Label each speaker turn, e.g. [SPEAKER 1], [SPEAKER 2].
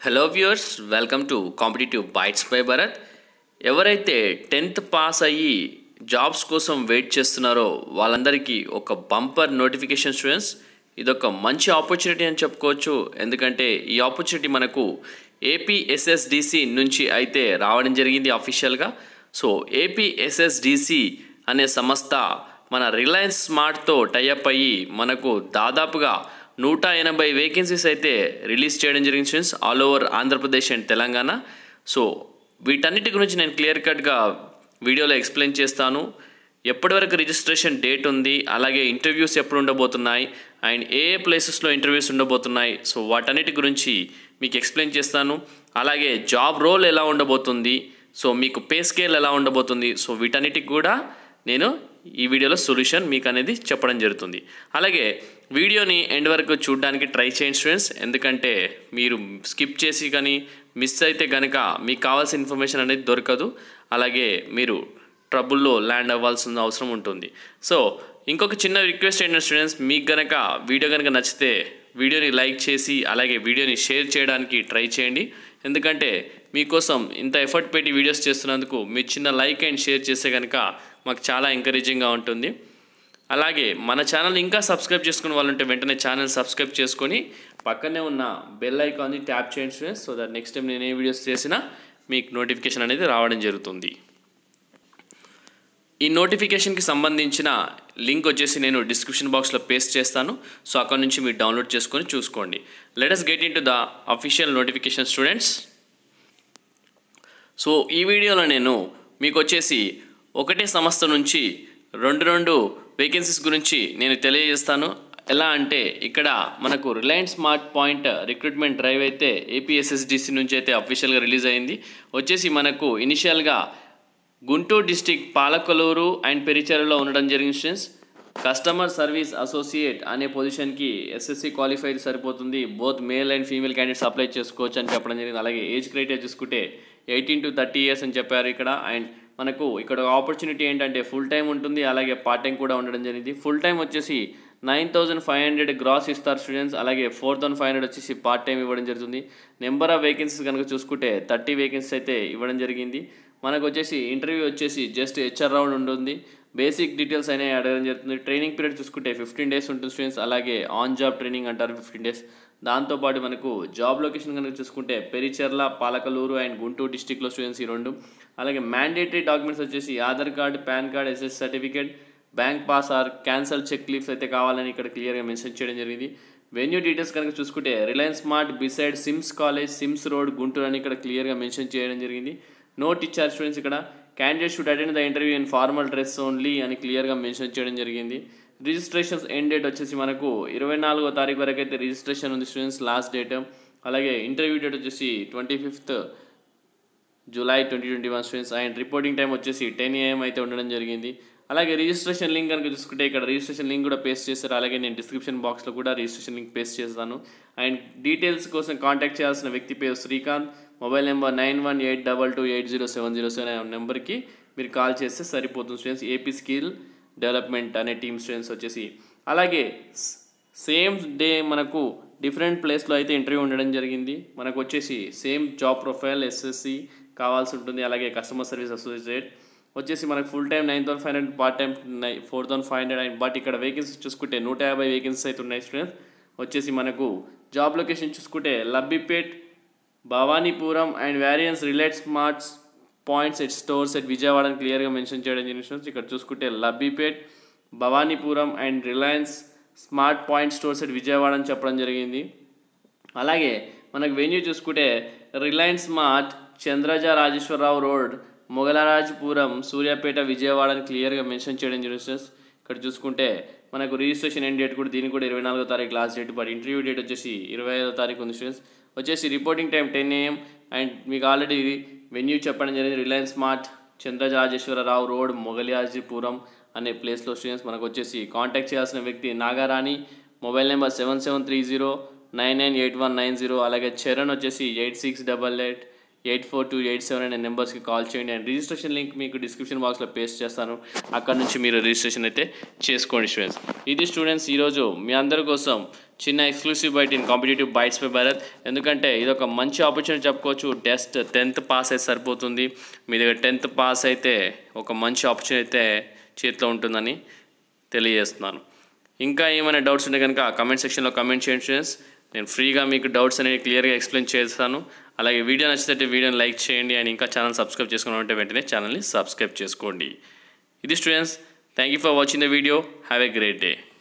[SPEAKER 1] hello viewers welcome to competitive bytes by Bharat ఎవరైతే tenth pass అయ్యి jobs కోసం wait చేస్తున్నారో వాళ్ళందరికీ ఒక బంపర్ నోటిఫికేషన్ స్టూడెంట్స్ ఇదొక మంచి ఆపర్చునిటీ అని చెప్పుకోవచ్చు ఎందుకంటే ఈ ఆపర్చునిటీ మనకు ఏపీఎస్ఎస్డిసి నుంచి అయితే రావడం జరిగింది అఫీషియల్గా సో ఏపీఎస్ఎస్డిసి అనే సంస్థ మన రిలయన్స్ స్మార్ట్తో టైఅప్ అయ్యి మనకు దాదాపుగా నూట ఎనభై వేకెన్సీస్ అయితే రిలీజ్ చేయడం జరిగింది friends all over Andhra Pradesh and Telangana so వీటన్నిటి గురించి నేను క్లియర్ కట్గా వీడియోలో ఎక్స్ప్లెయిన్ చేస్తాను ఎప్పటి వరకు రిజిస్ట్రేషన్ డేట్ ఉంది అలాగే ఇంటర్వ్యూస్ ఎప్పుడు ఉండబోతున్నాయి అండ్ ఏ ఏ ప్లేసెస్లో ఇంటర్వ్యూస్ ఉండబోతున్నాయి సో వాటన్నిటి గురించి మీకు ఎక్స్ప్లెయిన్ చేస్తాను అలాగే జాబ్ రోల్ ఎలా ఉండబోతుంది సో మీకు పే స్కేల్ ఎలా ఉండబోతుంది సో వీటన్నిటికి కూడా నేను ఈ వీడియోలో సొల్యూషన్ మీకు అనేది చెప్పడం జరుగుతుంది అలాగే వీడియోని ఎండ్ వరకు చూడడానికి ట్రై చేయండి స్టూడెంట్స్ ఎందుకంటే మీరు స్కిప్ చేసి కానీ మిస్ అయితే కనుక మీకు కావాల్సిన ఇన్ఫర్మేషన్ అనేది దొరకదు అలాగే మీరు ట్రబుల్లో ల్యాండ్ అవ్వాల్సిన అవసరం ఉంటుంది సో ఇంకొక చిన్న రిక్వెస్ట్ ఏంటంటే స్టూడెంట్స్ మీకు గనక వీడియో కనుక నచ్చితే వీడియోని లైక్ చేసి అలాగే వీడియోని షేర్ చేయడానికి ట్రై చేయండి ఎందుకంటే మీకోసం ఇంత ఎఫర్ట్ పెట్టి వీడియోస్ చేస్తున్నందుకు మీ చిన్న లైక్ అండ్ షేర్ చేస్తే కనుక మాకు చాలా ఎంకరేజింగ్గా ఉంటుంది అలాగే మన ఛానల్ ఇంకా సబ్స్క్రైబ్ చేసుకునే వాళ్ళు ఉంటే వెంటనే ఛానల్ సబ్స్క్రైబ్ చేసుకొని పక్కనే ఉన్న బెల్ ఐకాన్ని ట్యాప్ చేయండి students so that next time నేను ఏ వీడియోస్ చేసినా మీకు నోటిఫికేషన్ అనేది రావడం జరుగుతుంది ఈ నోటిఫికేషన్కి సంబంధించిన లింక్ వచ్చేసి నేను డిస్క్రిప్షన్ బాక్స్లో పేస్ట్ చేస్తాను సో అక్కడ నుంచి మీరు డౌన్లోడ్ చేసుకొని చూసుకోండి let us get in to the official notification students so ఈ వీడియోలో నేను మీకు వచ్చేసి ఒకటే సంస్థ నుంచి రెండు రెండు వేకెన్సీస్ గురించి నేను తెలియజేస్తాను ఎలా అంటే ఇక్కడ మనకు Reliance smart point recruitment drive అయితే ఏపీఎస్ఎస్డిసి నుంచి అయితే అఫీషియల్గా రిలీజ్ అయింది వచ్చేసి మనకు ఇనిషియల్గా గుంటూరు డిస్టిక్ పాలకొలూరు అండ్ పెరిచెరలో ఉండడం జరిగింది స్టూడెంట్స్ కస్టమర్ సర్వీస్ అసోసియేట్ అనే పొజిషన్కి ఎస్ఎస్సి క్వాలిఫైడ్ సరిపోతుంది both male and female candidates apply చేసుకోవచ్చు అని చెప్పడం జరిగింది అలాగే ఏజ్ క్రైటీరియా చూసుకుంటే ఎయిటీన్ టు థర్టీ ఇయర్స్ అని చెప్పారు ఇక్కడ అండ్ మనకు ఇక్కడ ఆపర్చునిటీ ఏంటంటే ఫుల్ టైం ఉంటుంది అలాగే పార్ట్ టైం కూడా ఉండడం జరిగింది ఫుల్ టైం వచ్చేసి nine thousand five hundred gross ఇస్తారు స్టూడెంట్స్ అలాగే ఫోర్ థౌసండ్ ఫైవ్ హండ్రెడ్ వచ్చేసి పార్ట్ టైం ఇవ్వడం జరుగుతుంది నెంబర్ ఆఫ్ వేకెన్సీస్ కనుక చూసుకుంటే థర్టీ వేకెన్సీస్ అయితే ఇవ్వడం జరిగింది మనకు వచ్చేసి ఇంటర్వ్యూ వచ్చేసి జస్ట్ హెచ్ఆర్ రౌండ్ ఉంటుంది బేసిక్ డీటెయిల్స్ అనేవి అడగడం జరుగుతుంది ట్రైనింగ్ పీరియడ్ చూసుకుంటే ఫిఫ్టీన్ డేస్ ఉంటుంది స్టూడెంట్స్ అలాగే ఆన్ జాబ్ ట్రైనింగ్ అంటారు ఫిఫ్టీన్ డేస్ దాంతోపాటు మనకు జాబ్ లొకేషన్ కనుక చూసుకుంటే పెరిచెర్ల పాలకలూరు అండ్ గుంటూరు డిస్టిక్లో స్టూడెంట్స్ ఈ రెండు అలాగే మ్యాండేటరీ డాక్యుమెంట్స్ వచ్చేసి Aadhaar card PAN card SS certificate bank pass or cancel cheque leafs అయితే కావాలని ఇక్కడ క్లియర్గా మెన్షన్ చేయడం జరిగింది వెన్యూ డీటెయిల్స్ కనుక చూసుకుంటే Reliance smart beside SIMS college SIMS road Guntur అని ఇక్కడ క్లియర్గా మెన్షన్ చేయడం జరిగింది నోట్ ఇచ్చారు స్టూడెంట్స్ ఇక్కడ candidate should attend the interview in formal dress only అని క్లియర్గా మెన్షన్ చేయడం జరిగింది రిజిస్ట్రేషన్స్ ఎండ్ డేట్ వచ్చేసి మనకు ఇరవై నాలుగో తారీఖు వరకు అయితే రిజిస్ట్రేషన్ ఉంది స్టూడెంట్స్ లాస్ట్ డేట్ అలాగే ఇంటర్వ్యూ డేట్ వచ్చేసి twenty fifth July twenty twenty one students and reporting time వచ్చేసి టెన్ ఏఎం అయితే ఉండడం జరిగింది అలాగే రిజిస్ట్రేషన్ లింక్ కనుక చూసుకుంటే ఇక్కడ రిజిస్ట్రేషన్ లింక్ కూడా పేస్ట్ చేస్తారు అలాగే నేను డిస్క్రిప్షన్ బాక్స్లో కూడా రిజిస్ట్రేషన్ లింక్ పేస్ట్ చేస్తాను అండ్ డీటెయిల్స్ కోసం కాంటాక్ట్ చేయాల్సిన వ్యక్తి పేరు Srikanth mobile number nine one eight double two eight zero seven zero seven అనే నెంబర్కి మీరు కాల్ చేస్తే సరిపోతుంది స్టూడెంట్స్ ఏపీ స్కిల్ డెవలప్మెంట్ అనే టీమ్ స్టూడెంట్స్ వచ్చేసి అలాగే సేమ్ డే మనకు డిఫరెంట్ ప్లేస్లో అయితే ఇంటర్వ్యూ ఉండడం జరిగింది మనకు వచ్చేసి సేమ్ జాబ్ ప్రొఫైల్ ఎస్ఎస్సి కావాల్సి ఉంటుంది అలాగే కస్టమర్ సర్వీస్ అసోసియేట్ వచ్చేసి మనకు full time nine thousand five hundred part time ఉన్నాయి four thousand five hundred and but ఇక్కడ వేకెన్సీ చూసుకుంటే నూట యాభై వేకెన్సీస్ అయితే ఉన్నాయి స్టూడెంట్స్ వచ్చేసి మనకు జాబ్ లొకేషన్ చూసుకుంటే లబ్బిపేట్ భవానీపురం అండ్ వేరియన్స్ రిలేట్ smarts points at stores at Vijayawada అని క్లియర్గా మెన్షన్ చేయడం జరిగింది ఇక్కడ చూసుకుంటే Labbipet Bhavanipuram and Reliance smart point stores at Vijayawada అని చెప్పడం జరిగింది అలాగే మనకు వెన్యూ చూసుకుంటే Reliance smart Chandra Rajeswara Rao road Mogalrajapuram Suryapeta Vijayawada అని క్లియర్గా మెన్షన్ చేయడం జరుగుతుంది ఇక్కడ చూసుకుంటే మనకు రిజిస్ట్రేషన్ ఎండ్ డేట్ కూడా దీనికి కూడా ఇరవై నాలుగో తారీఖు last date but interview date వచ్చేసి ఇరవై ఐదో తారీఖు ఉంది స్టూడెంట్స్ వచ్చేసి reporting time ten AM and మీకు ఆల్రెడీ వెన్యూ చెప్పడం జరిగింది Reliance smart Chandra Rajeswara Rao road Mogalrajapuram అనే ప్లేస్లో స్టూడెంట్స్ మనకు వచ్చేసి కాంటాక్ట్ చేయాల్సిన వ్యక్తి Nagarani mobile number seven seven three zero nine nine eight one nine zero అలాగే చరణ్ వచ్చేసి eight six double eight eight four two eight seven అనే నెంబర్స్కి కాల్ చేయండి అండ్ రిజిస్ట్రేషన్ లింక్ మీకు డిస్క్రిప్షన్ బాక్స్లో పేస్ట్ చేస్తాను అక్కడ నుంచి మీరు రిజిస్ట్రేషన్ అయితే చేసుకోండి స్టూడెంట్స్ ఇది స్టూడెంట్స్ ఈరోజు మీ అందరి కోసం చిన్న exclusive byte in competitive bytes by Bharat ఎందుకంటే ఇది ఒక మంచి ఆపర్చునిటీ చెప్పుకోవచ్చు టెస్ట్ టెన్త్ పాస్ అయితే సరిపోతుంది మీ దగ్గర టెన్త్ పాస్ అయితే ఒక మంచి ఆపర్చునిటీ అయితే చేతిలో ఉంటుందని తెలియజేస్తున్నాను ఇంకా ఏమైనా డౌట్స్ ఉంటే కనుక కమెంట్ సెక్షన్లో కమెంట్ చేయండి స్టూడెంట్స్ నేను ఫ్రీగా మీకు డౌట్స్ అనేవి క్లియర్గా ఎక్స్ప్లెయిన్ చేస్తాను అలాగే వీడియో నచ్చితే వీడియోని లైక్ చేయండి అండ్ ఇంకా ఛానల్ సబ్స్క్రైబ్ చేసుకుని ఉంటే వెంటనే ఛానల్ని సబ్స్క్రైబ్ చేసుకోండి ఇది students thank you for watching the video have a great day